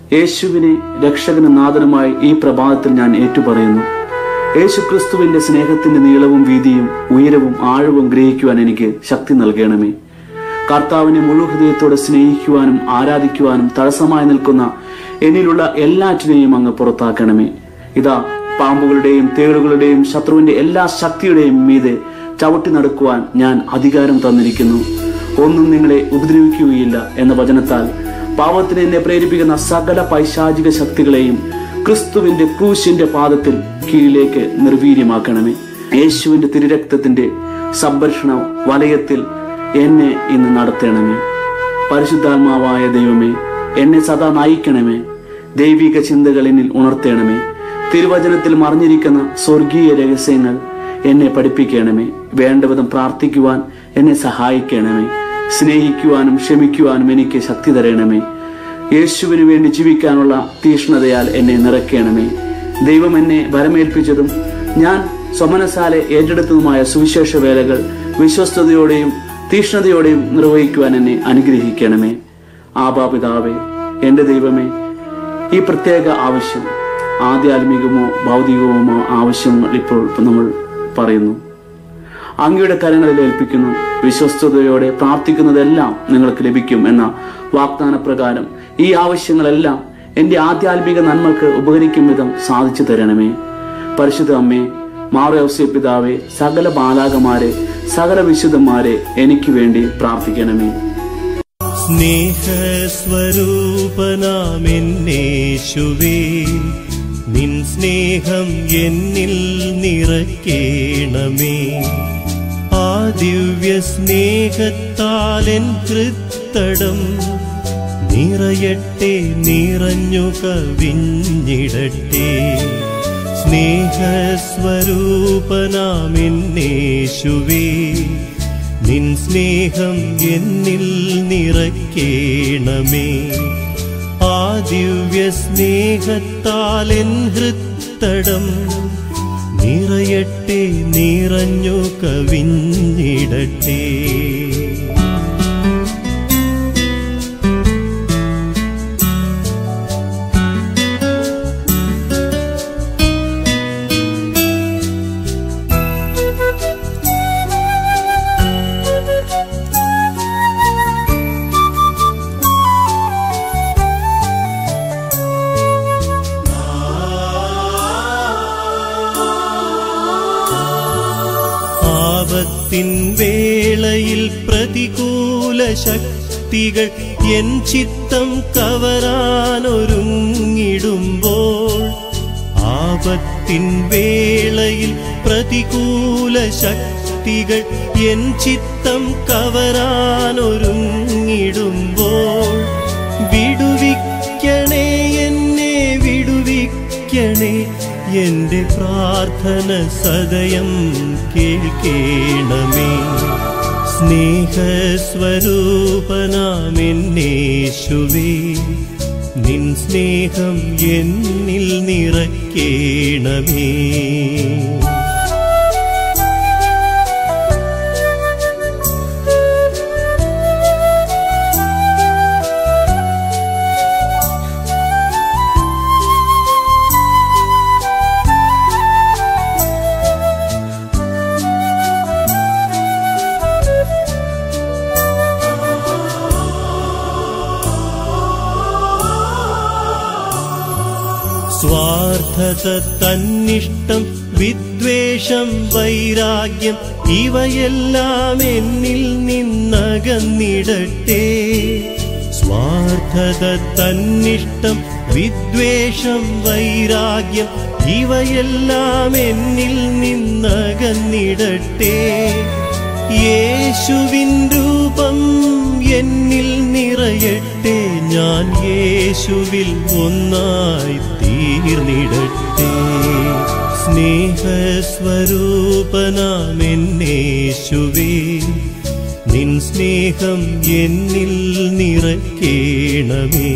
യേശുവിനെ രക്ഷകനും നാഥനുമായി ഈ പ്രഭാതത്തിൽ ഞാൻ ഏറ്റുപറയുന്നു യേശു ക്രിസ്തുവിന്റെ സ്നേഹത്തിന്റെ നീളവും വീതിയും ഉയരവും ആഴവും ഗ്രഹിക്കുവാൻ എനിക്ക് ശക്തി നൽകണമേ കർത്താവിനെ മുഴു ഹൃദയത്തോടെ സ്നേഹിക്കുവാനും ആരാധിക്കുവാനും തടസ്സമായി നിൽക്കുന്ന എന്നിലുള്ള എല്ലാറ്റിനെയും അങ്ങ് പുറത്താക്കണമേ ഇതാ പാമ്പുകളുടെയും തേളുകളുടെയും ശത്രുവിന്റെ എല്ലാ ശക്തിയുടെയും മീതെ ചവിട്ടി നടക്കുവാൻ ഞാൻ അധികാരം തന്നിരിക്കുന്നു ഒന്നും നിങ്ങളെ ഉപദ്രവിക്കുകയില്ല എന്ന വചനത്താൽ പാവത്തിന് എന്നെ പ്രേരിപ്പിക്കുന്ന സകല പൈശാചിക ശക്തികളെയും ക്രിസ്തുവിന്റെ ക്രൂശിന്റെ പാദത്തിൽ കീഴിലേക്ക് നിർവീര്യമാക്കണമേ യേശുവിന്റെ തിരുരക്തത്തിന്റെ സംരക്ഷണ വലയത്തിൽ എന്നെ ഇന്ന് നടത്തണമേ പരിശുദ്ധാത്മാവായ ദൈവമേ എന്നെ സദാ നയിക്കണമേ ദൈവിക ചിന്തകൾ എന്നിൽ ഉണർത്തണമേ തിരുവചനത്തിൽ മറിഞ്ഞിരിക്കുന്ന സ്വർഗീയ രഹസ്യങ്ങൾ എന്നെ പഠിപ്പിക്കണമേ വേണ്ടവിധം പ്രാർത്ഥിക്കുവാൻ എന്നെ സഹായിക്കണമേ സ്നേഹിക്കുവാനും ക്ഷമിക്കുവാനും എനിക്ക് ശക്തി തരണമേ യേശുവിനു വേണ്ടി ജീവിക്കാനുള്ള തീഷ്ണതയാൽ എന്നെ നിറയ്ക്കണമേ ദൈവം എന്നെ വരമേൽപ്പിച്ചതും ഞാൻ സ്വമനസാലെ ഏറ്റെടുത്തതുമായ സുവിശേഷ വേലകൾ വിശ്വസ്തയോടെയും തീഷ്ണതയോടെയും നിർവഹിക്കുവാൻ എന്നെ അനുഗ്രഹിക്കണമേ ആപാപിതാവേ എന്റെ ദൈവമേ ഈ പ്രത്യേക ആവശ്യം ആധ്യാത്മികമോ ഭൗതികവുമോ ആവശ്യങ്ങൾ ഇപ്പോൾ നമ്മൾ പറയുന്നു അങ്ങയുടെ കരങ്ങളിൽ ഏൽപ്പിക്കുന്നു വിശ്വസ്തയോടെ പ്രാർത്ഥിക്കുന്നതെല്ലാം നിങ്ങൾക്ക് ലഭിക്കും എന്ന വാഗ്ദാന പ്രകാരം ഈ ആവശ്യങ്ങളെല്ലാം എന്റെ ആധ്യാത്മിക നന്മക്ക് ഉപകരിക്കും വിധം സാധിച്ചു തരണമേ പരിശുദ്ധ അമ്മേ മാറവസ്യ പിതാവെ സകല ബാലാകമാരെ സകല വിശുദ്ധന്മാരെ എനിക്ക് വേണ്ടി പ്രാർത്ഥിക്കണമേ സ്നേഹസ്വരൂപനാമെന്നേശുവേ നിൻ സ്നേഹം എന്നിൽ നിറയ്ക്കേണമേ ആ ദിവ്യ സ്നേഹത്താലെൻ കൃത്തടം നിറയട്ടെ നിറഞ്ഞു കവിഞ്ഞിടട്ടെ സ്നേഹസ്വരൂപനാമെന്നേശുവേ നിൻ സ്നേഹം എന്നിൽ നിറയ്ക്കേണമേ ആ ദിവ്യ സ്നേഹത്താലെൻ ഹൃത്തടം നിറയട്ടെ നിറഞ്ഞു കവിഞ്ഞിടട്ടെ ആപത്തിൻ വേളയിൽ പ്രതികൂല ശക്തികൾ എൻ ചിത്തം കവരാനൊരുങ്ങിടുമ്പോൾ ആപത്തിൻ വേളയിൽ പ്രതികൂല ശക്തികൾ എൻ ചിത്തം കവരാനൊരുങ്ങിടുമ്പോൾ വിടുവിക്കണേ എന്നെ വിടുവിക്കണേ എന്റെ പ്രാർത്ഥന സദയം കേൾക്കേണമേ സ്നേഹസ്വരൂപനാമെന്നേശുവേ നിൻ സ്നേഹം എന്നിൽ നിറയ്ക്കേണമേ സ്വാർത്ഥത തന്നിഷ്ടം വിദ്വേഷം വൈരാഗ്യം ഇവയെല്ലാം എന്നിൽ നിന്നകന്നിടട്ടെ സ്വാർത്ഥത തന്നിഷ്ടം വിദ്വേഷം വൈരാഗ്യം ഇവയെല്ലാം എന്നിൽ നിന്നകന്നിടട്ടെ യേശുവിൻ രൂപം എന്നിൽ നിറയട്ടെ ഞാൻ യേശുവിൽ ഒന്നായി തീർന്നിടട്ടെ സ്നേഹസ്വരൂപനാമെന്നേശുവേ നിൻ സ്നേഹം എന്നിൽ നിറയ്ക്കേണമേ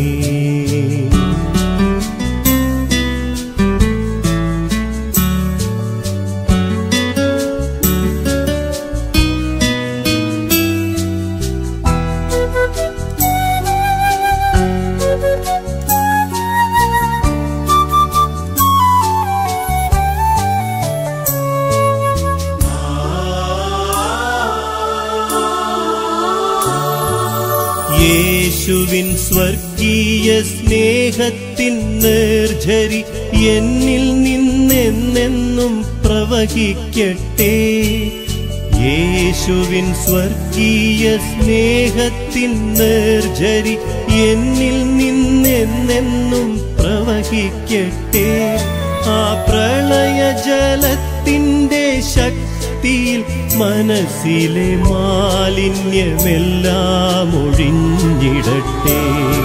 സ്വർഗീയ സ്നേഹത്തിൻ നേർജരി എന്നിൽ നിന്നെന്നെന്നും പ്രവഹിക്കട്ടെ യേശുവിൻ സ്വർഗീയ സ്നേഹത്തിൻ നേർജരി എന്നിൽ നിന്നെന്നെന്നും പ്രവഹിക്കട്ടെ ആ പ്രളയ ജലത്തിൻ്റെ ശക്തിയിൽ മനസ്സിലെ മാലിന്യമെല്ലാം ഒഴിഞ്ഞിടട്ടെ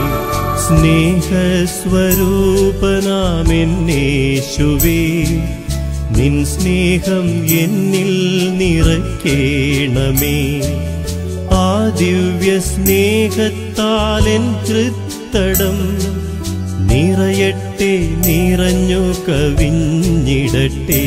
സ്നേഹസ്വരൂപനാമെന്നേശുവേ നിൻ സ്നേഹം എന്നിൽ നിറയ്ക്കേണമേ ആ ദിവ്യ സ്നേഹത്താലെൻ കൃത്തടം നിറയട്ടെ നിറഞ്ഞു കവിഞ്ഞിടട്ടെ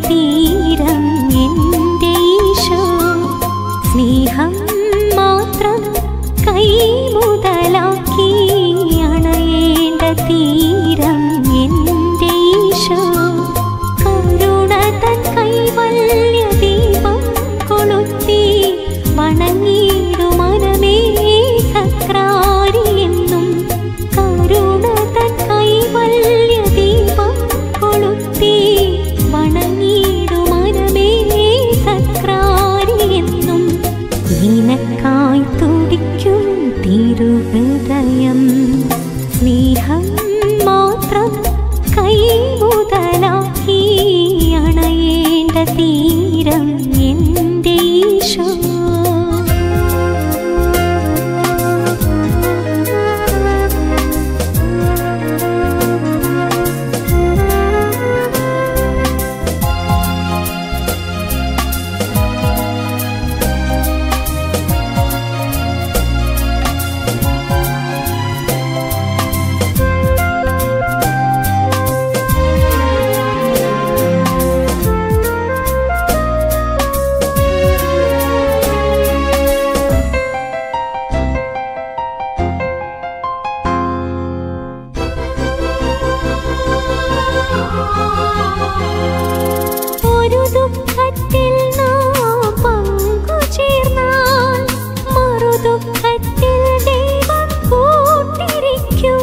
തീരം എൻ്റെ ഈശോ സ്നേഹം മാത്രം കൈമുതലാക്കി അണയേണ്ട തീരം എൻ്റെ ഈശോ കരുണ തൻ കൈവല്യ ദീപം കൊളുത്തി വണങ്ങിയിടു മനമേ സക്രാരി എന്നും കരുണ തൻ കൈവല്യ ദീപം കൊളുത്തി വണങ്ങിയിടു മനമേ സക്രാരി എന്നും നിനക്കായി തുടിക്കും തിരുഹൃദയം സ്നേഹം മാത്രം കൈമുതലാക്കി അണയേണ്ട തീരം എൻ്റെ ഈശോ ഒരു ദുഃഖത്തിൽ നാം പങ്കുചേർന്നാൽ മറു ദുഃഖത്തിൽ ദൈവം കൂട്ടിരിക്കും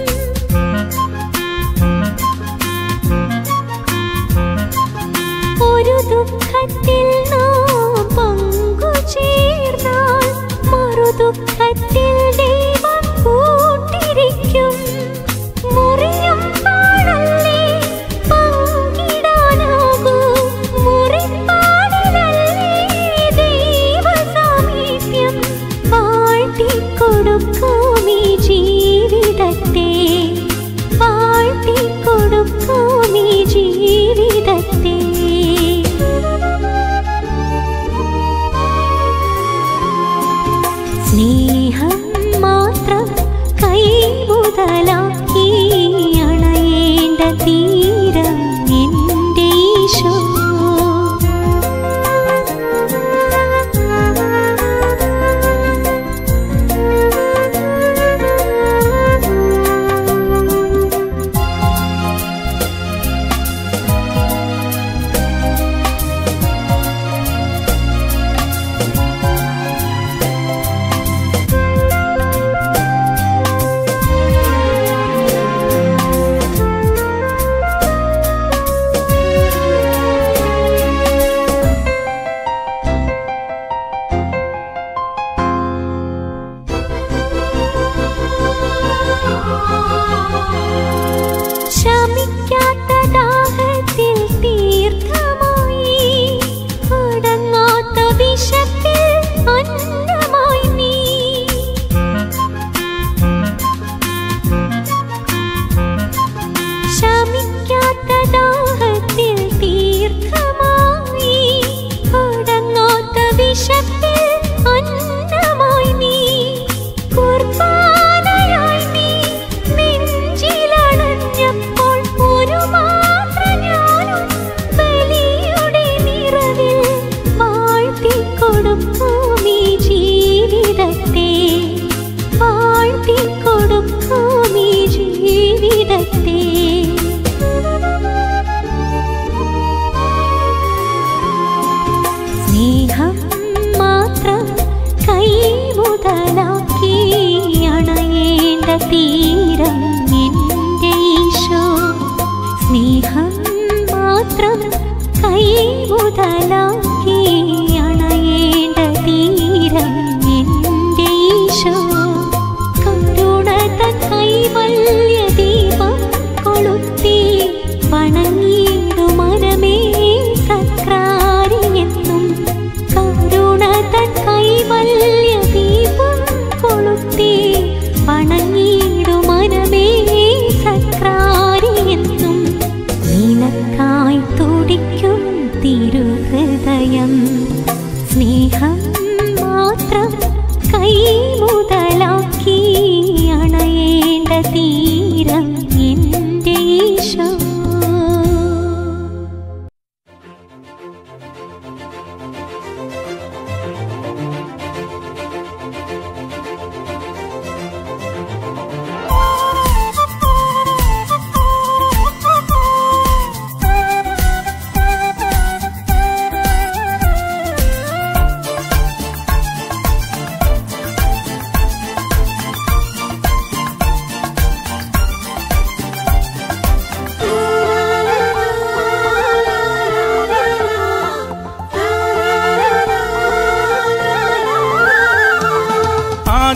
ഒരു ദുഃഖത്തിൽ നാം പങ്കുചേർന്നാൽ മറു ദുഃഖത്തിൽ ദൈവം കൂട്ടിരിക്കും മുറിയും പാടല്ലേ പങ്കിടാനാകൂ മുറിപ്പാടിലല്ലേ ദൈവസാമീപ്യം വാഴ്ത്തിക്കൊടുക്കും ഈ ജീവിതത്തെ വാഴ്ത്തിക്കൊടുക്കും ഈ ജീവിതത്തെ സ്നേഹം മാത്രം കൈമുതലാക്കി അണയേണ്ട തീരം എൻ്റെ ഈശോ ശമിക്കാത്ത ദാഹത്തിൽ തീർത്ഥമായി അടങ്ങാത്ത വിശപ്പിൽ അന്നമായി നീ ശമിക്കാത്ത ദാഹത്തിൽ തീർത്ഥമായി അടങ്ങാത്ത വിശപ്പിൽ അന്നമായി നീ കുർബാനയായി നീ നെഞ്ചിലണഞ്ഞപ്പോൾ ഒരു മാത്ര ഞാനും ബലിയുടെ നിറവിൽ വാഴ്ത്തിക്കൊടുക്കും ഈ ജീവിതത്തെ വാഴ്ത്തിക്കൊടുക്കും ഈ ജീവിതത്തെ സ്നേഹം മാത്രം കൈമുതലാക്കി അണയേണ്ട തീരം എൻ്റെ ഈശോ സ്നേഹം മാത്രം കൈമുതലാക്കി അണയേണ്ട തീരം എൻ്റെ ഈശോ കരുണ തൻ കൈവല്യ ദീപം കൊളുത്തി വണങ്ങിയിടു മനമേ സക്രാരി എന്നും കരുണ തൻ കൈവല്യ ദീപം കൊളുത്തി വണങ്ങിയിടു മനമേ സക്രാരി എന്നും നിനക്കായി തുടിക്കും തിരുഹൃദയം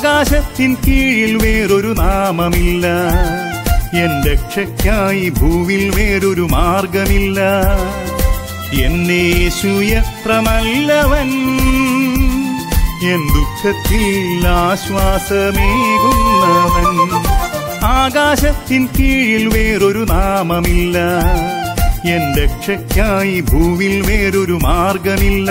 ആകാശത്തിൻ കീഴിൽ വേറൊരു നാമമില്ല എൻ രക്ഷയ്ക്കായി ഭൂവിൽ വേറൊരു മാർഗമില്ല എന്നേശുയത്ര നല്ലവൻ എൻ ദുഃഖത്തിൽ ആശ്വാസമേകുന്നവൻ ആകാശത്തിൻ കീഴിൽ വേറൊരു നാമമില്ല എൻ രക്ഷയ്ക്കായി ഭൂവിൽ വേറൊരു മാർഗമില്ല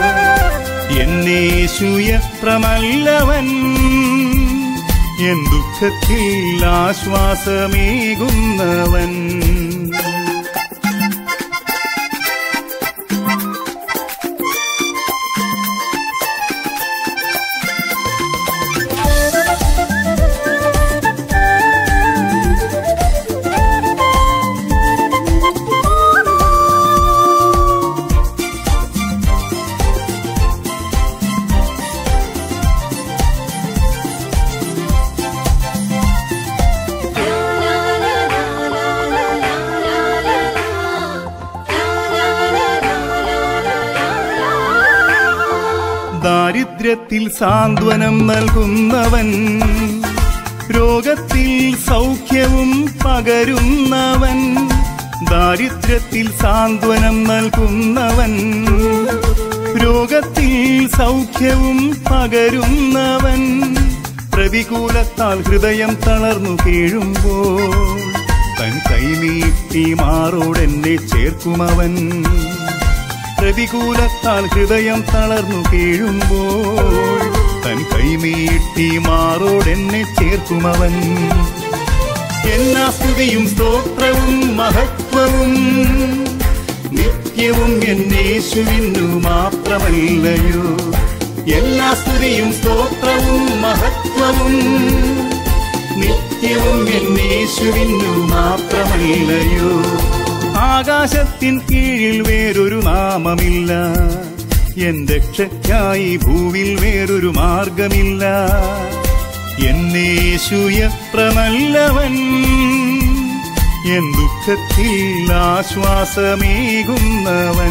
എന്നേശുയത്ര നല്ലവൻ എൻ ദുഃഖത്തിൽ ആശ്വാസമേകുന്നവൻ ദാരിദ്ര്യത്തിൽ സാന്ത്വനം നൽകുന്നവൻ രോഗത്തിൽ സൗഖ്യവും പകരുന്നവൻ ദാരിദ്ര്യത്തിൽ സാന്ത്വനം നൽകുന്നവൻ രോഗത്തിൽ സൗഖ്യവും പകരുന്നവൻ പ്രതികൂലത്താൽ ഹൃദയം തളർന്നു കീഴുമ്പോൾ തൻ കൈനീട്ടി മാറോടെന്നെ ചേർക്കുമവൻ പ്രതികൂലത്താൽ ഹൃദയം തളർന്നു കീഴുമ്പോൾ തൻ കൈനീട്ടി മാറോടെന്നെ ചേർക്കുമവൻ എന്നാ സ്തുതിയും സ്തോത്രവും മഹത്വവും നിത്യവും എന്നേശുവിനു മാത്രമല്ലയോ എല്ലാ സ്തുതിയും സ്തോത്രവും മഹത്വവും നിത്യവും എന്നേശുവിനു മാത്രമല്ലയോ ആകാശത്തിൻ കീഴിൽ വേറൊരു നാമമില്ല എൻ രക്ഷയ്ക്കായി ഭൂവിൽ വേറൊരു മാർഗമില്ല എന്നേശു എത്ര നല്ലവൻ എൻ ദുഃഖത്തിൽ ആശ്വാസമേകുന്നവൻ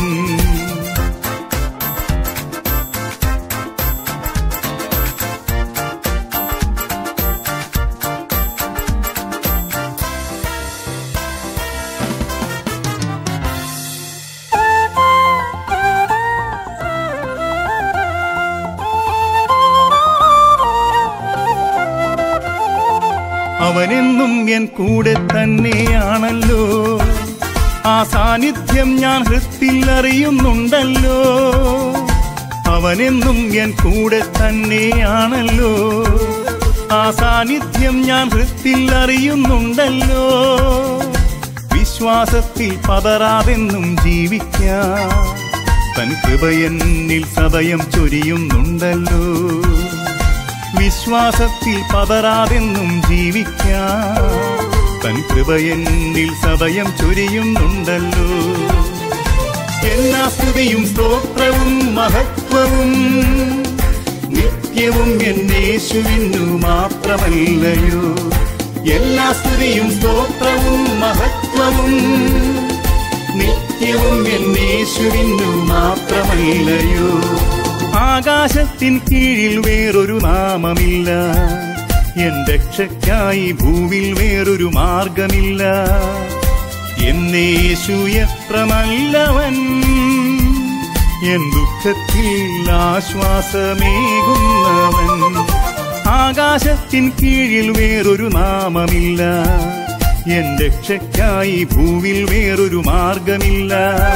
അവനെന്നും എൻ കൂടെ തന്നെയാണല്ലോ ആ സാന്നിധ്യം ഞാൻ ഹൃത്തിൽ അറിയുന്നുണ്ടല്ലോ അവനെന്നും എൻ കൂടെ തന്നെയാണല്ലോ ആ സാന്നിധ്യം ഞാൻ ഹൃത്തിൽ അറിയുന്നുണ്ടല്ലോ വിശ്വാസത്തിൽ പതറാതെന്നും ജീവിക്കാം തൻ കൃപയെന്നിൽ സദയം ചൊരിയുന്നുണ്ടല്ലോ വിശ്വാസത്തിൽ പതറാതെന്നും ജീവിക്കാം തൻ കൃപയെന്നിൽ സദയം ചൊരിയുന്നുണ്ടല്ലോ എല്ലാ സ്തുതിയും സ്തോത്രവും മഹത്വവും നിത്യവും എന്നേശുവിനു മാത്രമല്ലയോ എല്ലാ സ്തുതിയും സ്തോത്രവും മഹത്വവും നിത്യവും എന്നേശുവിനു മാത്രമല്ലയോ ആകാശത്തിൻ കീഴിൽ വേറൊരു നാമമില്ല എൻ രക്ഷയ്ക്കായി ഭൂവിൽ വേറൊരു മാർഗമില്ല എന്നേശു എത്ര നല്ലവൻ എൻ ദുഃഖത്തിൽ ആശ്വാസമേകുന്നവൻ ആകാശത്തിൻ കീഴിൽ വേറൊരു നാമമില്ല എൻ രക്ഷയ്ക്കായി ഭൂവിൽ വേറൊരു മാർഗമില്ല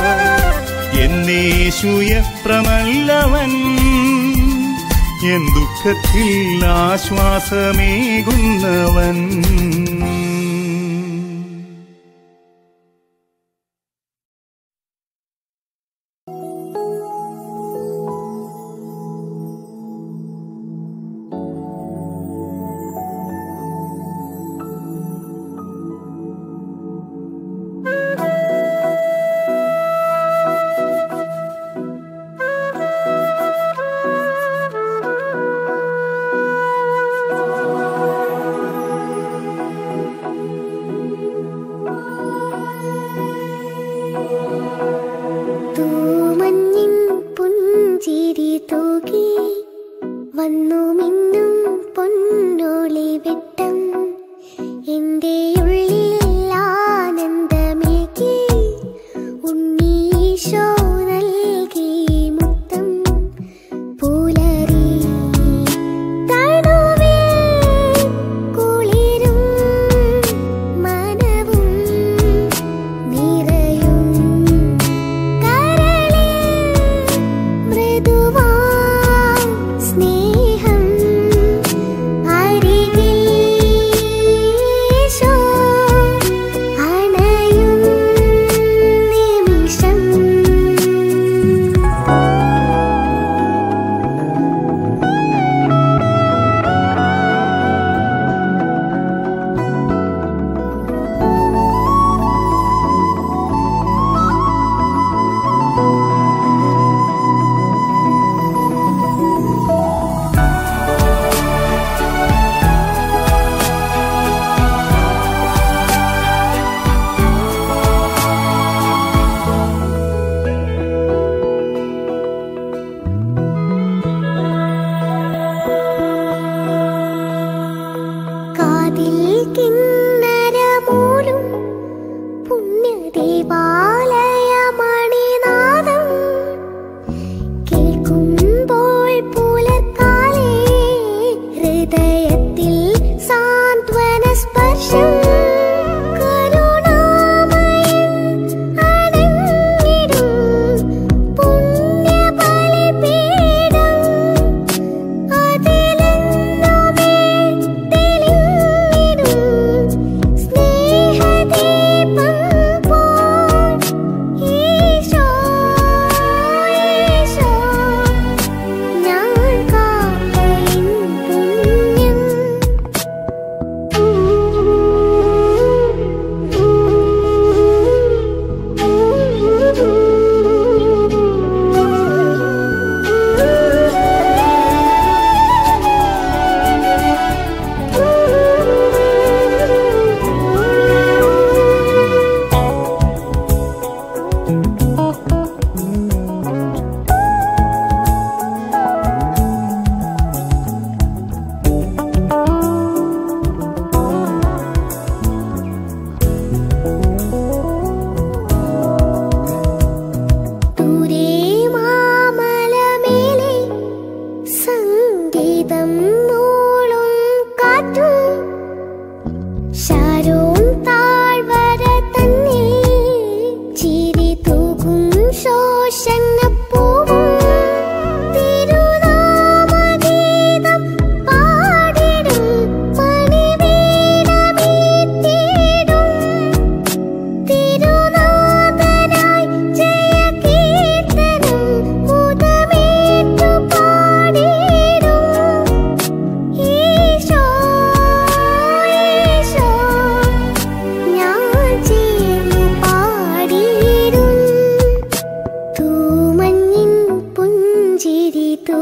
എന്നേശു എത്ര നല്ലവൻ എൻ ദുഃഖത്തിൽ ആശ്വാസമേകുന്നവൻ തൂമഞ്ഞിൻ പുഞ്ചിരി തൂകി വന്നു മിന്നും പൊൻ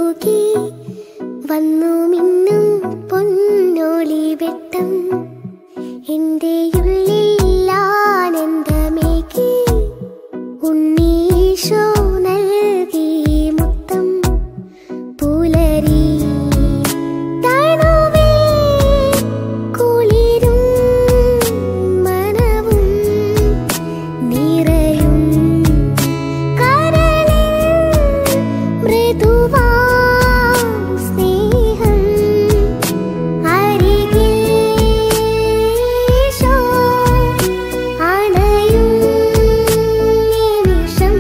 തൂകി വന്നു മിന്നും പൊന്നോളി വെട്ടം എന്റെ ഉള്ളിൽ ആനന്ദമേകി ഉണ്ണീശോ നൽകി മുത്തം പുലരി തണുവിൽ കുളിരും മനവും നിറയും കരളിൽ മൃദുവാം സ്നേഹം അരികിൽ ഈശോ അണയും നിമിഷം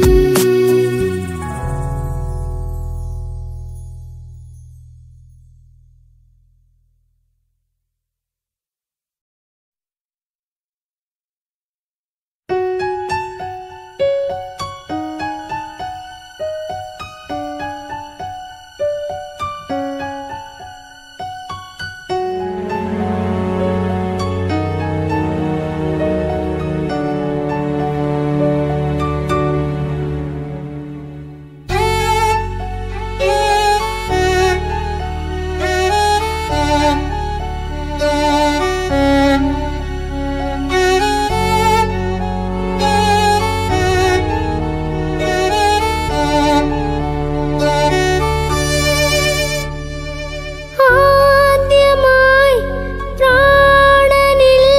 ആദ്യമായി പ്രാണനിൽ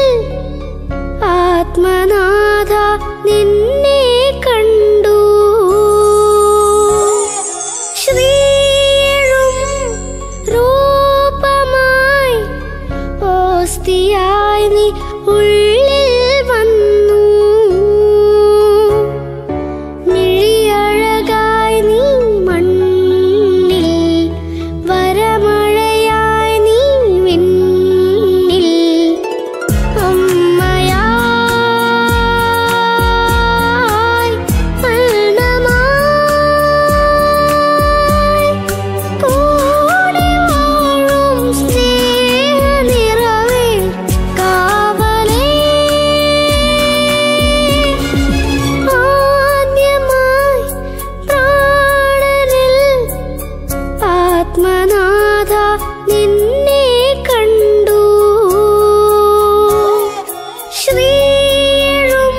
ആത്മനാഥ നിന്നെ കണ്ടു ശ്രീഴും രൂപമായി ഓസ്തിയായി നീ ഉള്ളിൽ വന്നു മിഴിയഴകായി നീ മണ്ണിൽ വരമഴയായി നീ വിണ്ണിൽ അമ്മയായി മരണമായി കൂടെ വാഴും സ്നേഹനിറവേ കാവലേ ആദ്യമായി പ്രാണനിൽ ആത്മനാഥ നിന്നെ കണ്ടു ശ്രീഴും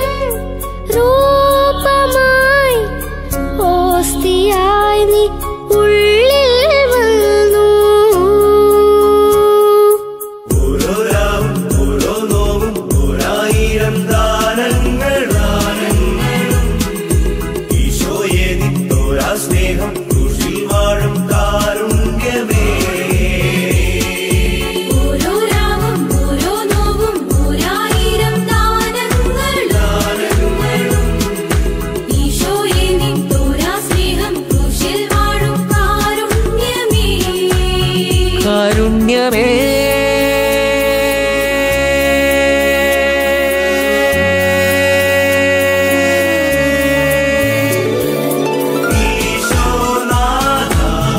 രൂപമായി ഓസ്തിയായി നീ ഉള്ളിൽ വന്നു ഓരോ രാവും ഓരോ നോവും ഓരായിരം ദാനങ്ങൾ ദാനങ്ങളും ഈശോയെ നിത്തോരാ സ്നേഹം ക്രൂശിൽ വാഴും കാരുണ്യമേ ഓരോ രാവും ഓരോ നോവും ഓരായിരം ദാനങ്ങൾ ഈശോയെ നിത്തോരാ സ്നേഹം ക്രൂശിൽ വാഴും കാരുണ്യമേ കാരുണ്യമേ ഈശോനാഥ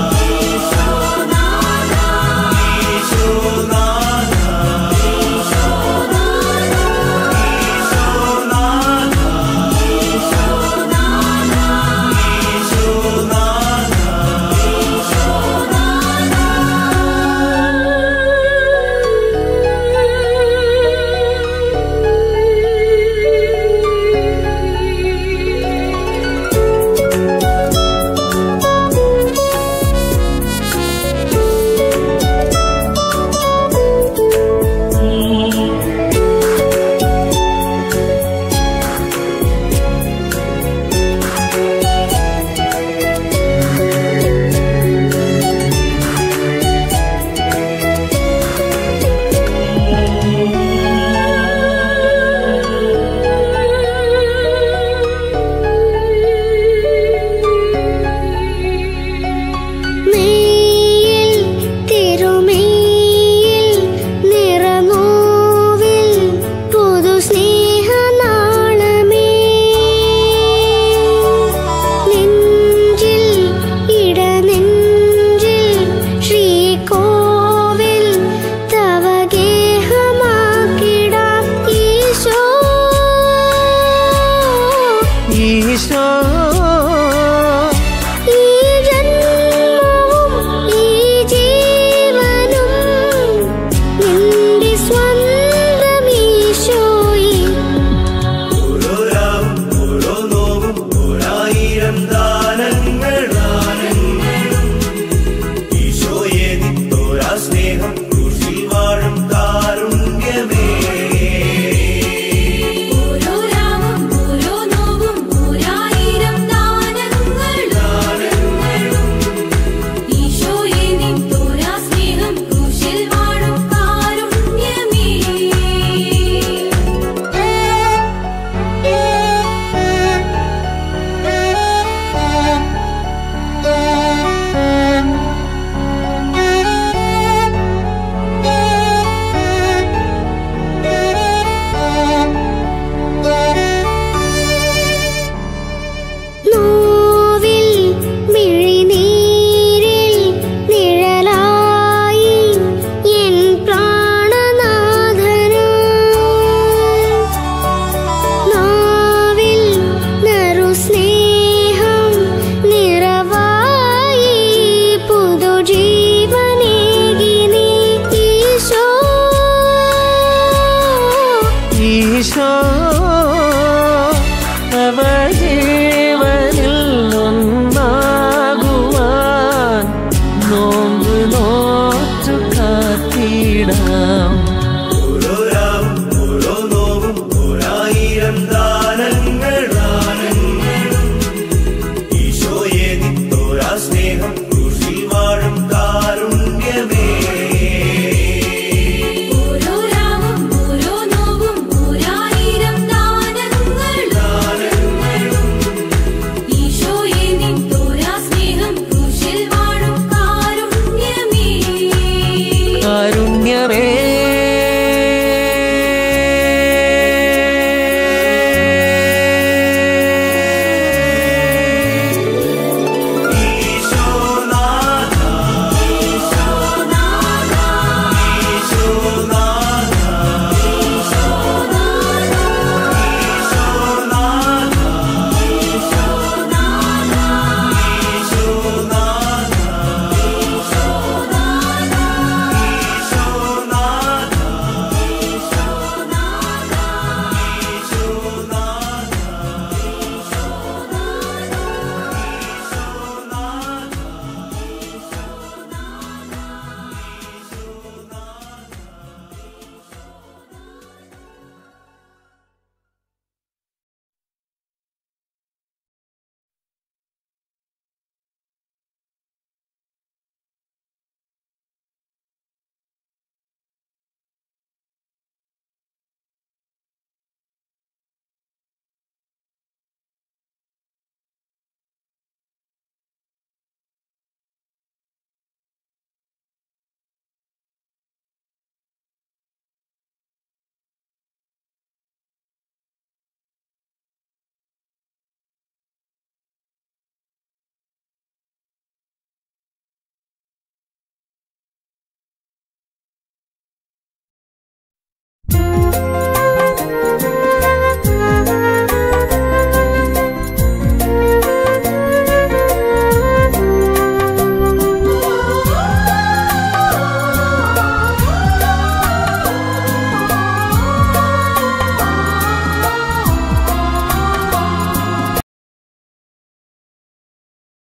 സ്നേഹം